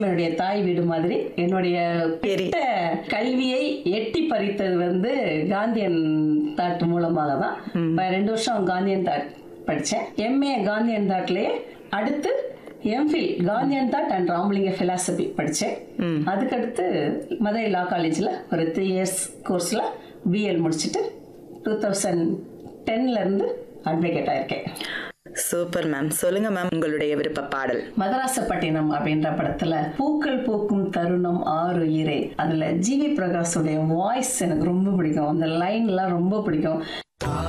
என்னுடைய தாய் வீடு மாதிரி என்னுடைய பெரிய கல்வியை எட்டி பறித்தது வந்து காந்தியன் தாட் மூலமாக தான் இப்ப ரெண்டு வருஷம் காந்தியன் தாட் படித்தேன் எம்ஏ காந்தியன் தாட்லயே அடுத்து MPhil Gandhian thought and Ramalinga philosophy படித்தேன் அதுக்கடுத்து மதுரை லா காலேஜில் ஒரு த்ரீ இயர்ஸ் கோர்ஸில் பிஎல் முடிச்சுட்டு டூ தௌசண்ட் டென்லேருந்து அட்வொகேட் ஆயிருக்கேன் சூப்பர் மேம் சொல்லுங்க மேம் உங்களுடைய விருப்ப பாடல் மதராசப்பட்டினம் அப்படின்ற படத்துல பூக்கள் பூக்கும் தருணம் ஆறு ஈரே அதுல ஜிவி பிரகாஷுடைய வாய்ஸ் எனக்கு ரொம்ப பிடிக்கும் அந்த லைன்லாம் ரொம்ப பிடிக்கும்